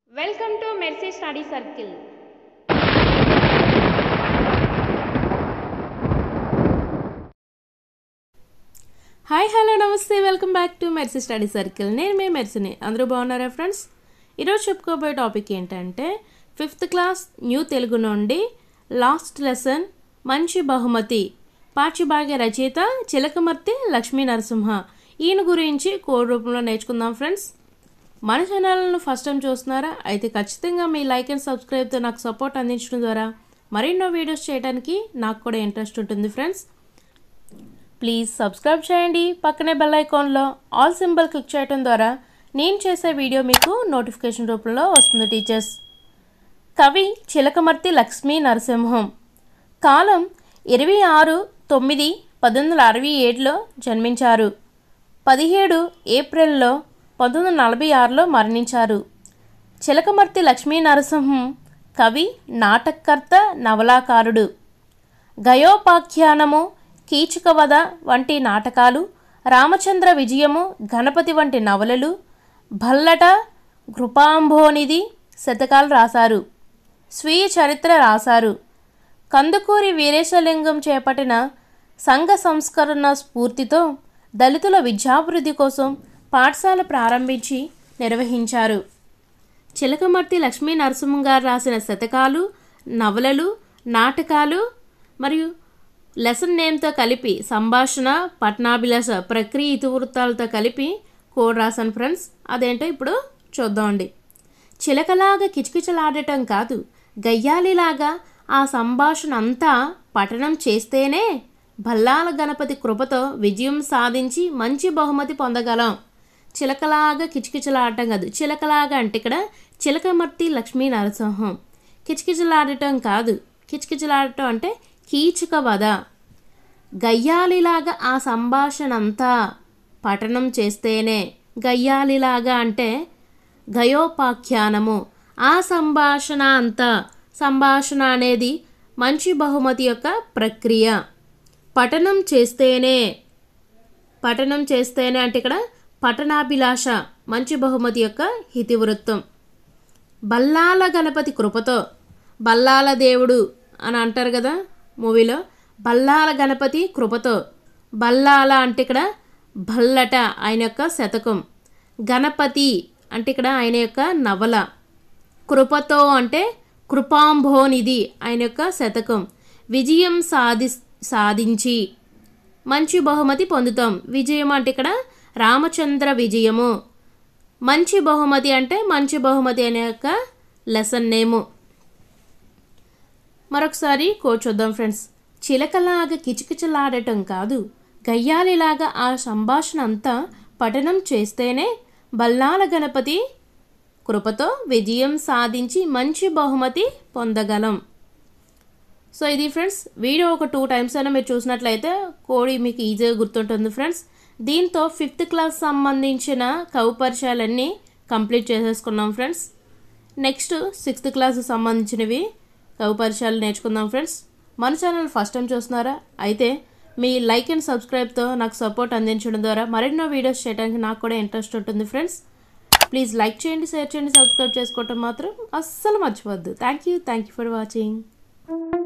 welcome to Mercy study circle hi hello నమస్తే welcome back to Mercy study circle నేను మీ మెర్సీని అందరూ బాగున్నారా ఫ్రెండ్స్ ఈరోజు చెప్పుకోబోయే టాపిక్ ఏంటంటే ఫిఫ్త్ క్లాస్ న్యూ తెలుగు నుండి లాస్ట్ లెసన్ మంచి బహుమతి పాఠ్యభాగ్య రచయిత చిలకమర్తి లక్ష్మీ నరసింహ ఈయన గురించి కోడ్ రూపంలో నేర్చుకుందాం ఫ్రెండ్స్ మన ఛానల్ను ఫస్ట్ టైం చూస్తున్నారా అయితే ఖచ్చితంగా మీ లైక్ అండ్ సబ్స్క్రైబ్తో నాకు సపోర్ట్ అందించడం ద్వారా మరెన్నో వీడియోస్ చేయడానికి నాకు కూడా ఇంట్రెస్ట్ ఉంటుంది ఫ్రెండ్స్ ప్లీజ్ సబ్స్క్రైబ్ చేయండి పక్కనే బెల్ ఐకాన్లో ఆల్ సింబల్ క్లిక్ చేయడం ద్వారా నేను చేసే వీడియో మీకు నోటిఫికేషన్ రూపంలో వస్తుంది టీచర్స్ కవి చిలకమర్తి లక్ష్మీ నరసింహం కాలం ఇరవై ఆరు తొమ్మిది పద్దెనిమిది వందల అరవై ఏడులో జన్మించారు పదిహేడు ఏప్రిల్లో పంతొమ్మిది వందల నలభై ఆరులో మరణించారు చిలకమర్తి లక్ష్మీ నరసింహం కవి నాటకర్త నవలాకారుడు గయోపాఖ్యానము కీచకవధ వంటి నాటకాలు రామచంద్ర విజయము గణపతి వంటి నవలలు భల్లట కృపాంభోనిధి శతకాలు రాశారు స్వీయ చరిత్ర రాశారు కందుకూరి వీరేశలింగం చేపట్టిన సంఘ సంస్కరణ స్ఫూర్తితో దళితుల విద్యాభివృద్ధి కోసం పాఠశాల ప్రారంభించి నిర్వహించారు చిలకమర్తి లక్ష్మీ నరసింహం గారు రాసిన శతకాలు నవలలు నాటకాలు మరియు లెసన్ నేమ్తో కలిపి సంభాషణ పట్నాభిలాష ప్రక్రియ ఇతివృత్తాలతో కలిపి కోడ్ రాశాను ఫ్రెండ్స్ అదేంటో ఇప్పుడు చూద్దామండి చిలకలాగా కిచకిచలాడటం కాదు గయ్యాలిలాగా ఆ సంభాషణ అంతా పఠనం చేస్తేనే భల్లాల గణపతి కృపతో విజయం సాధించి మంచి బహుమతి పొందగలం చిలకలాగా కిచకిచలాడటం కాదు చిలకలాగా అంటే ఇక్కడ చిలకమర్తి లక్ష్మీ నరసింహం కిచకిచలాడటం కాదు కిచకిచలాడటం అంటే కీచక వధ గయ్యాలిలాగా ఆ సంభాషణ అంతా పఠనం చేస్తేనే గయ్యాలిలాగా అంటే గయోపాఖ్యానము ఆ సంభాషణ అంతా సంభాషణ అనేది మంచి బహుమతి యొక్క ప్రక్రియ పఠనం చేస్తేనే పఠనం చేస్తేనే అంటే ఇక్కడ పఠనాభిలాష మంచి బహుమతి యొక్క ఇతివృత్తం బల్లాల గణపతి కృపతో బల్లాల దేవుడు అని అంటారు కదా మూవీలో బల్లాల గణపతి కృపతో బల్లాల అంటే ఇక్కడ భల్లట ఆయన యొక్క శతకం గణపతి అంటే ఇక్కడ ఆయన యొక్క నవల కృపతో అంటే కృపాంభోనిధి ఆయన యొక్క శతకం విజయం సాధి సాధించి మంచి బహుమతి పొందుతాం విజయం అంటే ఇక్కడ రామచంద్ర విజయము మంచి బహుమతి అంటే మంచి బహుమతి అనే యొక్క లెసన్ నేము మరొకసారి కూర్చొద్దాం ఫ్రెండ్స్ చిలకలాగా కిచకిచలాడటం కాదు గయ్యాలిలాగా ఆ సంభాషణ అంతా పఠనం చేస్తేనే బల్లాల గణపతి కృపతో విజయం సాధించి మంచి బహుమతి పొందగలం సో ఇది ఫ్రెండ్స్ వీడియో ఒక టూ టైమ్స్ అయినా మీరు చూసినట్లయితే కోడి మీకు ఈజీగా గుర్తుంటుంది ఫ్రెండ్స్ దీంతో ఫిఫ్త్ క్లాస్ సంబంధించిన కవి పరిచయాలన్నీ కంప్లీట్ చేసేసుకున్నాం ఫ్రెండ్స్ నెక్స్ట్ సిక్స్త్ క్లాస్ సంబంధించినవి కవి పరిచయాలు నేర్చుకుందాం ఫ్రెండ్స్ మన ఛానల్ ఫస్ట్ టైం చూస్తున్నారా అయితే మీ లైక్ అండ్ సబ్స్క్రైబ్తో నాకు సపోర్ట్ అందించడం ద్వారా మరెన్నో వీడియోస్ చేయడానికి నాకు కూడా ఇంట్రెస్ట్ ఉంటుంది ఫ్రెండ్స్ ప్లీజ్ లైక్ చేయండి షేర్ చేయండి సబ్స్క్రైబ్ చేసుకోవటం మాత్రం అస్సలు మర్చిపోవద్దు thank you thank you for watching